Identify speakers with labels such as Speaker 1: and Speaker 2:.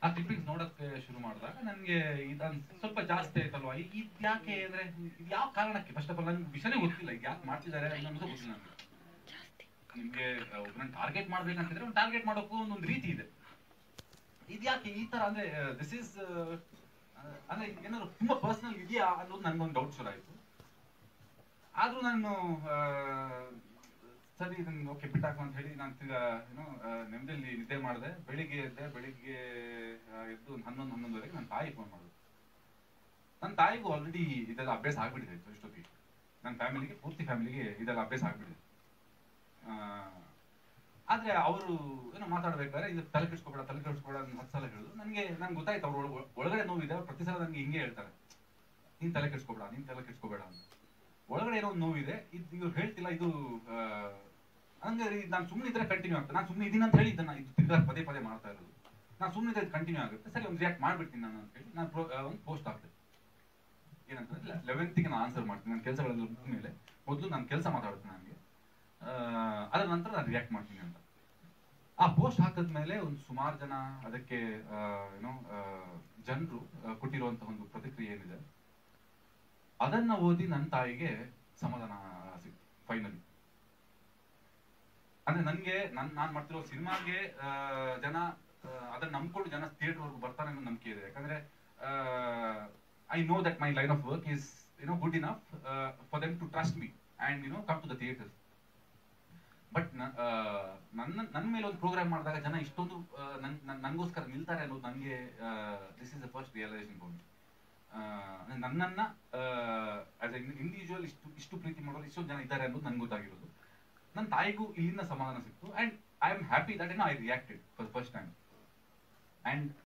Speaker 1: ಆ ಕ್ಲಿಪ್ಪಿಂಗ್ಸ್ ನೋಡೋಕ್ಕೆ ಶುರು ಮಾಡಿದಾಗ ನನಗೆ ಇದನ್ ಸ್ವಲ್ಪ ಜಾಸ್ತಿ ಆಯ್ತಲ್ವಾ ಇದ್ ಇದ್ ಯಾಕೆ ಅಂದ್ರೆ ಇದು ಯಾವ ಕಾರಣಕ್ಕೆ ಫಸ್ಟ್ ಆಫ್ ಆಲ್ ನಂಗೆ ವಿಷಯನೇ ಗೊತ್ತಿಲ್ಲ ಇದು ಯಾಕೆ ಮಾಡ್ತಿದ್ದಾರೆ ಅನ್ನೋದು ಗೊತ್ತಿಲ್ಲ ನನಗೆ ನಿಮ್ಗೆ ಒಬ್ಬರನ್ನ ಟಾರ್ಗೆಟ್ ಮಾಡ್ಬೇಕಂತಿದ್ರೆ ಒಂದು ಟಾರ್ಗೆಟ್ ಮಾಡೋಕ್ಕೂ ಒಂದೊಂದು ರೀತಿ ಇದೆ ಇದು ಯಾಕೆ ಈ ತರ ಅಂದ್ರೆ ದಿಸ್ ಇಸ್ ಅಂದ್ರೆ ಏನಾದ್ರು ತುಂಬಾ ಪರ್ಸನಲ್ ಇದೆಯಾ ಅನ್ನೋದು ನನ್ಗೊಂದು ಡೌಟ್ ಶುರು ಆಯ್ತು ಆದ್ರೂ ನಾನು ಆ, ಸರಿ ಇದನ್ನ ಓಕೆ ಬಿಟ್ಟಾಕು ಅಂತ ಹೇಳಿ ನಾನು ತಿರ್ಗಾ ಏನೋ ಆ, ನೆಮ್ಮದಿಯಲ್ಲಿ ನಿದ್ದೆ ಮಾಡಿದೆ ಬೆಳಿಗ್ಗೆ ಎದ್ದೆ ಬೆಳಿಗ್ಗೆ ಆ, ಎದ್ದು ಒಂದು ಹನ್ನೊಂದು ಹನ್ನೊಂದುವರೆಗೆ ನನ್ನ ತಾಯಿ ಫೋನ್ ಮಾಡಿದ್ರು ನನ್ನ ತಾಯಿಗೂ ಆಲ್ರೆಡಿ ಇದೆಲ್ಲ ಅಭ್ಯಾಸ ಆಗ್ಬಿಟ್ಟಿದೆ ಇಷ್ಟೊತ್ತಿಗೆ ನನ್ನ ಫ್ಯಾಮಿಲಿಗೆ ಪೂರ್ತಿ ಫ್ಯಾಮಿಲಿಗೆ ಇದೆಲ್ಲ ಅಭ್ಯಾಸ ಆಗ್ಬಿಟ್ಟಿದೆ ಆ, ಆದ್ರೆ ಅವರು ಏನೋ ಮಾತಾಡ್ಬೇಕಾದ್ರೆ ಇದು ತಲೆ ಕೆಡಿಸ್ಕೋಬೇಡ ತಲೆ ಕೆಡಿಸ್ಕೋಬೇಡ ಅಂತ ಹತ್ತು ಸಲ ಹೇಳಿದ್ರು ನನಗೆ ನನ್ಗೆ ಗೊತ್ತಾಯ್ತು ಅವ್ರ ಒಳ- ಒಳಗಡೆ ನೋವಿದೆ ಅವ್ರು ಪ್ರತಿ ಸಲ ನನಗೆ ಹಿಂಗೆ ಹೇಳ್ತಾರೆ ನೀನ್ ತಲೆ ಕೆಡಿಸ್ಕೋಬೇಡ ನೀನ್ ತಲೆ ಕೆಡಿಸ್ಕೋಬೇಡ ಅಂತ ಒಳಗಡೆ ಏನೋ ಒಂದು ನೋವಿದೆ ಇದು ಇವ್ರು ಹೇಳ್ತಿಲ್ಲ ಇದು ಆ, ಹಂಗೆ ನಾನು ಸುಮ್ಮನೆ ಇದ್ರೆ ಕಂಟಿನ್ಯೂ ಆಗ್ತದೆ ನಾನು ಸುಮ್ಮನೆ ಇದೀನಿ ಅಂತ ಹೇಳಿ ಇದನ್ನ ಇದು ತಿರ್ಗಾ ಪದೇ ಪದೇ ಮಾಡ್ತಾ ಇರೋದು ನಾನು ಸುಮ್ಮನೆ ಇದ್ರೆ ಕಂಟಿನ್ಯೂ ಆಗುತ್ತೆ ಸರಿ ಒಂದು ರಿಯಾಕ್ಟ್ ಮಾಡ್ಬಿಡ್ತೀನಿ ನಾನು ಅಂತ ಹೇಳಿ ನಾನು ಒಂದು ಪೋಸ್ಟ್ ಹಾಕ್ತೆ ಏನಂತಂದ್ರೆ ಲೆವೆಂತ್ಗೆ ನಾನು ಆನ್ಸರ್ ಮಾಡ್ತೀನಿ ನನ್ನ ಕೆಲಸಗಳೆಲ್ಲ ಮುಗಿದ ಮೇಲೆ ಮೊದಲು ನಾನು ಕೆಲಸ ಮಾತಾಡುತ್ತೆ ನನಗೆ ಅದರ ನಂತರ ನಾನು ರಿಯಾಕ್ಟ್ ಮಾಡ್ತೀನಿ ಅಂತ ಆ ಪೋಸ್ಟ್ ಹಾಕಿದ್ಮೇಲೆ ಒಂದು ಸುಮಾರು ಜನ ಅದಕ್ಕೆ ಆ, ಏನೋ ಜನರು ಕೊಟ್ಟಿರುವಂತಹ ಒಂದು ಪ್ರತಿಕ್ರಿಯೆ ಏನಿದೆ ಅದನ್ನ ಓದಿ ನನ್ನ ತಾಯಿಗೆ ಸಮಾಧಾನ ಸಿಕ್ತು ಫೈನಲಿ ಅಂದ್ರೆ ನನ್ಗೆ ನನ್ ನಾನ್ ಮಾಡ್ತಿರೋ ಸಿನಿಮಾಗೆ ಜನ ಆ, ಅದನ್ನ ನಂಬ್ಕೊಂಡು ಜನ ಥಿಯೇಟರ್ ವರ್ಗು ಬರ್ತಾರೆ ಅನ್ನೋ ನಂಬಿಕೆ ಇದೆ ಯಾಕಂದ್ರೆ I know that my line of work is you know good enough for them to trust me and you know come to the theatre but ನನ್ನ ನನ್ನ ಮೇಲೆ ಒಂದು ಪ್ರೋಗ್ರಾಮ್ ಮಾಡಿದಾಗ ಜನ ಇಷ್ಟೊಂದು ಆ, ನನ್ ನನ್- ನನ್ಗೋಸ್ಕರ ನಿಲ್ತಾರೆ ಅನ್ನೋದು ನನಗೆ this is the first realisation for me ನನ್ನನ್ನ ಆಸ್ ಎ ಇಂಡಿವಿಜುವಲ್ ಇಷ್ಟು ಇಷ್ಟು ಪ್ರೀತಿ ಮಾಡೋರು ಇಷ್ಟೊಂದು ಜನ ಇದ್ದಾರೆ ಅನ್ನೋದು ನನ್ಗೆ ಗೊತ್ತಾಗಿರೋದು ನನ್ನ ತಾಯಿಗೂ ಇಲ್ಲಿಂದ ಸಮಾಧಾನ ಸಿಕ್ತು and I am happy that ಏನೋ I reacted for first time and